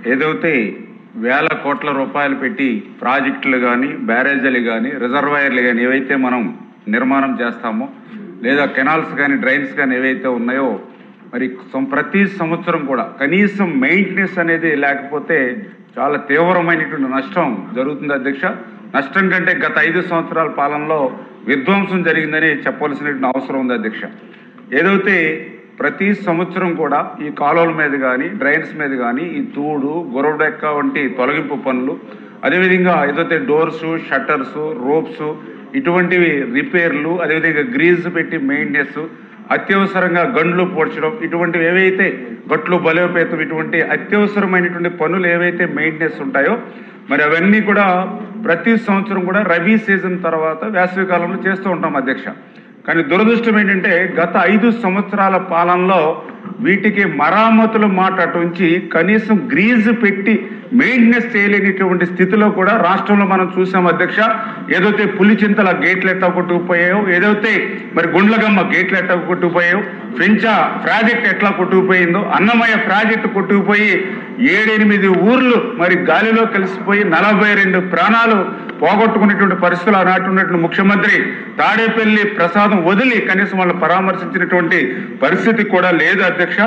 ఏదైతే వేల కోట్ల రూపాయలు పెట్టి ప్రాజెక్టులు కానీ బ్యారేజీలు కానీ రిజర్వాయర్లు కానీ ఏవైతే మనం నిర్మాణం చేస్తామో లేదా కెనాల్స్ కానీ డ్రైన్స్ కానీ ఏవైతే ఉన్నాయో మరి సం- ప్రతి సంవత్సరం కూడా కనీసం మెయింటెనెన్స్ అనేది లేకపోతే చాలా తీవ్రమైనటువంటి నష్టం జరుగుతుంది అధ్యక్ష నష్టం కంటే గత ఐదు సంవత్సరాల పాలనలో విధ్వంసం జరిగిందని చెప్పవలసినటువంటి అవసరం ఉంది అధ్యక్ష ఏదైతే ప్రతి సంవత్సరం కూడా ఈ కాలువల మీద కానీ డ్రైన్స్ మీద కానీ ఈ తూడు గొరవడెక్క వంటి తొలగింపు పనులు అదేవిధంగా ఏదైతే డోర్స్ షట్టర్స్ రోప్స్ ఇటువంటివి రిపేర్లు అదేవిధంగా గ్రీజ్ పెట్టి మెయింటెనెన్స్ అత్యవసరంగా గండ్లు పోడ్చడం ఇటువంటివి ఏవైతే గట్లు బలోపేతం ఇటువంటి అత్యవసరమైనటువంటి పనులు ఏవైతే మెయింటెనెన్స్ ఉంటాయో మరి అవన్నీ కూడా ప్రతి సంవత్సరం కూడా రబీ సీజన్ తర్వాత వేసవి కాలంలో చేస్తూ ఉంటాం అధ్యక్ష కానీ దురదృష్టం ఏంటంటే గత ఐదు సంవత్సరాల పాలనలో వీటికి మరామతుల మాట అటు ఉంచి కనీసం గ్రీజ్ పెట్టి మెయింటెనెన్స్ చేయలేనిటువంటి స్థితిలో కూడా రాష్ట్రంలో మనం చూసాం అధ్యక్ష ఏదైతే పులిచింతల గేట్లు ఎట్టా కొట్టుకుపోయాయో ఏదైతే మరి గుండ్లగమ్మ గేట్లు ఎట్టా కొట్టుకుపోయాయో ఫ్రెంచా ప్రాజెక్ట్ ఎట్లా కొట్టుకుపోయిందో అన్నమయ్య ప్రాజెక్టు కొట్టుకుపోయి ఏడెనిమిది ఊర్లు మరి గాలిలో కలిసిపోయి నలభై రెండు ప్రాణాలు పోగొట్టుకునేటువంటి పరిస్థితులు ఆనాటి ఉన్నటువంటి ముఖ్యమంత్రి తాడేపల్లి ప్రసాదం వదిలి కనీసం వాళ్ళు పరామర్శించినటువంటి పరిస్థితి కూడా లేదు అధ్యక్ష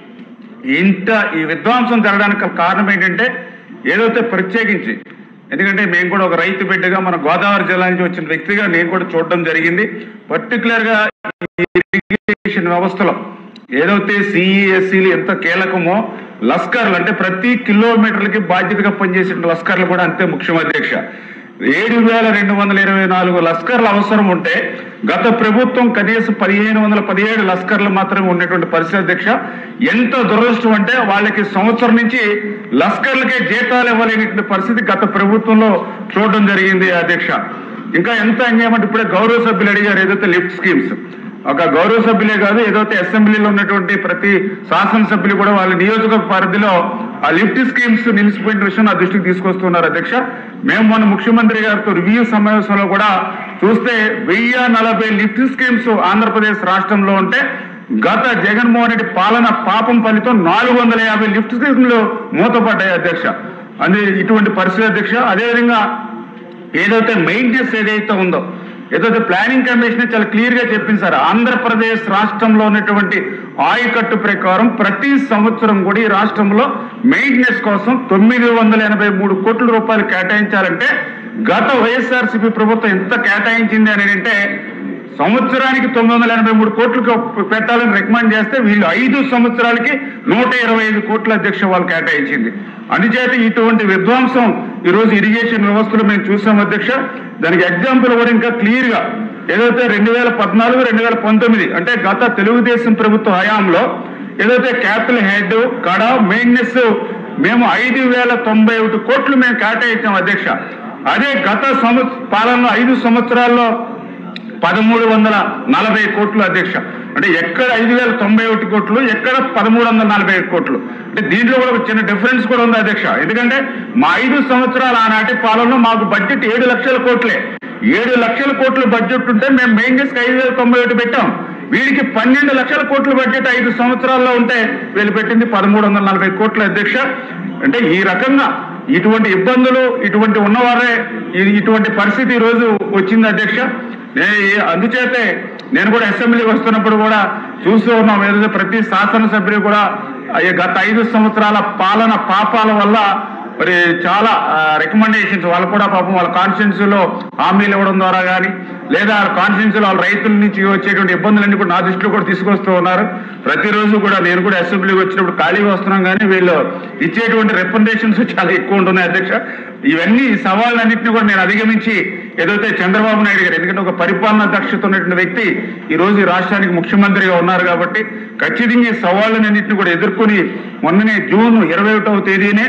ఇంత ఈ విధ్వంసం జరగడానికి గల కారణం ఏంటంటే ఏదైతే ప్రత్యేకించి ఎందుకంటే మేము కూడా ఒక రైతు బిడ్డగా మన గోదావరి జిల్లా నుంచి వచ్చిన వ్యక్తిగా నేను కూడా చూడడం జరిగింది పర్టికులర్ గా ఈ ఇరిగేషన్ వ్యవస్థలో ఏదైతే సిఈఎస్సీలు ఎంత కీలకమో లస్కర్లు అంటే ప్రతి కిలోమీటర్లకి బాధ్యతగా పనిచేసే లస్కర్లు కూడా అంతే ముఖ్యం అధ్యక్ష ఏడు వేల రెండు వందల ఇరవై నాలుగు లస్కర్ల అవసరం ఉంటే గత ప్రభుత్వం కనీసం పదిహేను వందల పదిహేడు లస్కర్లు మాత్రమే ఉన్నటువంటి పరిస్థితి అధ్యక్ష ఎంత దురదృష్టం అంటే వాళ్ళకి సంవత్సరం నుంచి లస్కర్లకే జీతాలు ఇవ్వలేనటువంటి పరిస్థితి గత ప్రభుత్వంలో చూడడం జరిగింది అధ్యక్ష ఇంకా ఎంత అన్యాయం అంటే ఇప్పుడే గౌరవ సభ్యులు అడిగారు ఏదైతే లిఫ్ట్ స్కీమ్స్ ఒక గౌరవ సభ్యులే కాదు ఏదైతే అసెంబ్లీలో ఉన్నటువంటి ప్రతి శాసనసభ్యులు కూడా వాళ్ళ నియోజక పరిధిలో ఆ లిఫ్ట్ స్కీమ్స్ నిలిచిపోయిన విషయం నా దృష్టికి తీసుకొస్తున్నారు అధ్యక్ష మేము మొన్న ముఖ్యమంత్రి గారితో రివ్యూ సమావేశంలో కూడా చూస్తే వెయ్యి నలభై లిఫ్ట్ స్కీమ్స్ ఆంధ్రప్రదేశ్ రాష్ట్రంలో ఉంటే గత జగన్మోహన్ రెడ్డి పాలన పాపం ఫలితం నాలుగు వందల యాభై లిఫ్ట్ స్కీమ్లు మూతపడ్డాయి అధ్యక్ష అది ఇటువంటి పరిస్థితి అధ్యక్ష అదేవిధంగా ఏదైతే మెయింటెనెన్స్ ఏదైతే ఉందో ఏదైతే ప్లానింగ్ కమిషన్ చాలా క్లియర్ గా చెప్పింది సార్ ఆంధ్రప్రదేశ్ రాష్ట్రంలో ఉన్నటువంటి ఆయకట్టు ప్రకారం ప్రతి సంవత్సరం కూడా ఈ రాష్ట్రంలో మెయింటెనెన్స్ కోసం తొమ్మిది వందల ఎనభై మూడు కోట్ల రూపాయలు కేటాయించాలంటే గత వైఎస్ఆర్సీపీ ప్రభుత్వం ఎంత కేటాయించింది అని అంటే సంవత్సరానికి తొమ్మిది వందల ఎనభై మూడు కోట్లు పెట్టాలని రికమెండ్ చేస్తే వీళ్ళు ఐదు సంవత్సరాలకి నూట ఇరవై ఐదు కోట్ల అధ్యక్ష వాళ్ళు కేటాయించింది అందుచేత ఇటువంటి విధ్వంసం ఈరోజు ఇరిగేషన్ వ్యవస్థలో మేము చూసాం అధ్యక్ష దానికి ఎగ్జాంపుల్ కూడా ఇంకా క్లియర్ గా ఏదైతే రెండు వేల పద్నాలుగు రెండు వేల పంతొమ్మిది అంటే గత తెలుగుదేశం ప్రభుత్వ హయాంలో ఏదైతే క్యాపిటల్ హెడ్ కడ మెయింటెనెన్స్ మేము ఐదు వేల తొంభై ఒకటి కోట్లు మేము కేటాయించాం అధ్యక్ష అదే గత సంవత్సర పాలనలో ఐదు సంవత్సరాల్లో పదమూడు వందల నలభై కోట్లు అధ్యక్ష అంటే ఎక్కడ ఐదు వేల తొంభై ఒకటి కోట్లు ఎక్కడ పదమూడు వందల నలభై ఐదు కోట్లు అంటే దీంట్లో కూడా ఒక చిన్న డిఫరెన్స్ కూడా ఉంది అధ్యక్ష ఎందుకంటే మా ఐదు సంవత్సరాల ఆనాటి పాలనలో మాకు బడ్జెట్ ఏడు లక్షల కోట్లే ఏడు లక్షల కోట్ల బడ్జెట్ ఉంటే మేము మెయింటెనెన్స్ ఐదు వేల తొంభై ఒకటి పెట్టాం వీడికి పన్నెండు లక్షల కోట్ల బడ్జెట్ ఐదు సంవత్సరాల్లో ఉంటే వీళ్ళు పెట్టింది పదమూడు వందల నలభై కోట్ల అధ్యక్ష అంటే ఈ రకంగా ఇటువంటి ఇబ్బందులు ఇటువంటి ఉన్నవారే ఇది- ఇటువంటి పరిస్థితి ఈ రోజు వచ్చింది అధ్యక్ష నే- ఈ- అందుచేతే నేను కూడా అసెంబ్లీకి వస్తున్నప్పుడు కూడా చూస్తూ ఉన్నాం ఏదైతే ప్రతి శాసనసభ్యులు కూడా ఈ గత ఐదు సంవత్సరాల పాలన పాపాల వల్ల మరి చాలా రికమెండేషన్స్ వాళ్ళు కూడా పాపం వాళ్ళ కాన్స్టిట్యున్సీలో హామీలు ఇవ్వడం ద్వారా కానీ లేదా కాన్స్టిట్యున్సీలో వాళ్ళ రైతుల నుంచి వచ్చేటువంటి ఇబ్బందులన్నీ కూడా నా దృష్టిలో కూడా తీసుకొస్తూ ఉన్నారు ప్రతిరోజు కూడా నేను కూడా అసెంబ్లీకి వచ్చినప్పుడు ఖాళీగా వస్తున్నాం కానీ వీళ్ళు ఇచ్చేటువంటి రికమెండేషన్స్ చాలా ఎక్కువ ఉంటున్నాయి అధ్యక్ష ఇవన్నీ ఈ సవాళ్ళన్నింటినీ కూడా నేను అధిగమించి ఏదైతే చంద్రబాబు నాయుడు గారు ఎందుకంటే ఒక పరిపాలనా దక్షత ఉన్నటువంటి వ్యక్తి ఈ రోజు ఈ రాష్ట్రానికి ముఖ్యమంత్రిగా ఉన్నారు కాబట్టి ఖచ్చితంగా ఈ సవాళ్ళన్నింటినీ కూడా ఎదుర్కొని మొన్ననే జూన్ ఇరవై ఒకటవ తేదీనే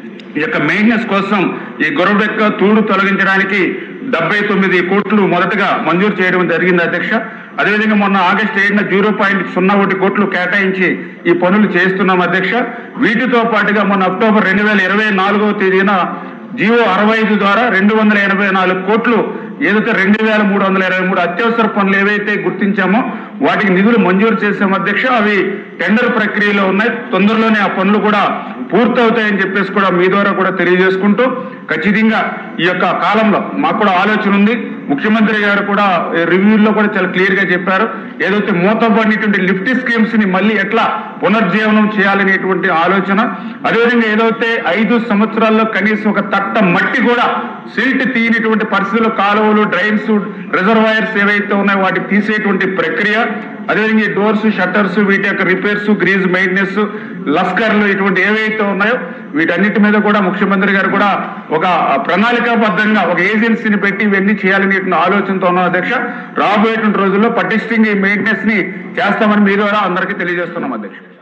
ఈ యొక్క మెయింటెనెన్స్ కోసం ఈ గొరవడెక్క తూడు తొలగించడానికి డెబ్బై తొమ్మిది కోట్లు మొదటగా మంజూరు చేయడం జరిగింది అధ్యక్ష అదేవిధంగా మొన్న ఆగస్టు ఏడున జీరో పాయింట్ సున్నా ఒకటి కోట్లు కేటాయించి ఈ పనులు చేస్తున్నాం అధ్యక్ష వీటితో పాటుగా మొన్న అక్టోబర్ రెండు వేల ఇరవై నాలుగవ తేదీన జియో అరవై ఐదు ద్వారా రెండు వందల ఎనభై నాలుగు కోట్లు ఏదైతే రెండు వేల మూడు వందల ఇరవై మూడు అత్యవసర పనులు ఏవైతే గుర్తించామో వాటికి నిధులు మంజూరు చేసాం అధ్యక్ష అవి టెండర్ ప్రక్రియలో ఉన్నాయి తొందరలోనే ఆ పనులు కూడా పూర్తవుతాయని చెప్పేసి కూడా మీ ద్వారా కూడా తెలియజేసుకుంటూ ఖచ్చితంగా ఈ యొక్క కాలంలో మాకు కూడా ఆలోచన ఉంది ముఖ్యమంత్రి గారు కూడా రివ్యూల్లో కూడా చాలా క్లియర్ గా చెప్పారు ఏదైతే మూతపడినటువంటి లిఫ్ట్ స్కీమ్స్ ని మళ్ళీ ఎట్లా పునర్జీవనం చేయాలనేటువంటి ఆలోచన అదేవిధంగా ఏదైతే ఐదు సంవత్సరాల్లో కనీసం ఒక తట్ట మట్టి కూడా సిల్ట్ తీయనటువంటి పరిస్థితుల్లో కాలువలు డ్రైన్స్ రిజర్వాయర్స్ ఏవైతే ఉన్నాయో వాటికి తీసేటువంటి ప్రక్రియ అదేవిధంగా ఈ డోర్స్ షట్టర్స్ వీటి యొక్క రిపేర్స్ గ్రీజ్ మెయింటెనెన్స్ లస్కర్లు ఇటువంటి ఏవైతే ఉన్నాయో వీటన్నిటి మీద కూడా ముఖ్యమంత్రి గారు కూడా ఒక ప్రణాళికాబద్ధంగా ఒక ఏజెన్సీని పెట్టి ఇవన్నీ చేయాలనేటువంటి ఆలోచనతో ఉన్నాం అధ్యక్ష రాబోయేటువంటి రోజుల్లో పటిష్టంగా ఈ మెయింటెనెన్స్ ని చేస్తామని మీ ద్వారా అందరికీ తెలియజేస్తున్నాం అధ్యక్ష